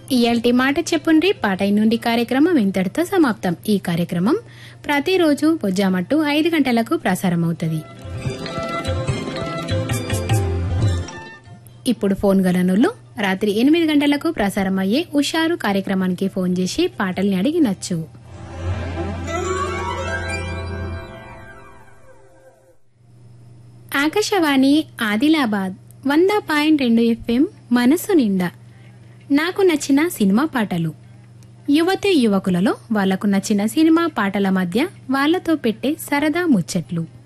ఇయాల్టి మాట చెప్పుండ్రి పాటై నుండి కార్యక్రమం ఇంతటితో సమాప్తం ఈ కార్యక్రమం ప్రతిరోజు పొజ్జామట్టు ఐదు గంటలకు ప్రసారం అవుతుంది ఇప్పుడు ఫోన్ గలనులు రాత్రి ఎనిమిది గంటలకు ప్రసారం అయ్యే ఉషారు కార్యక్రమానికి ఫోన్ చేసి పాటల్ని అడిగినచ్చు ఆకాశవాణి ఆదిలాబాద్ వంద పాయింట్ రెండు ఎఫ్ఎం మనసు నిండా నాకు నచ్చిన సినిమా పాటలు యువతి యువకులలో వాళ్లకు నచ్చిన సినిమా పాటల మధ్య వాళ్లతో పెట్టే సరదా ముచ్చట్లు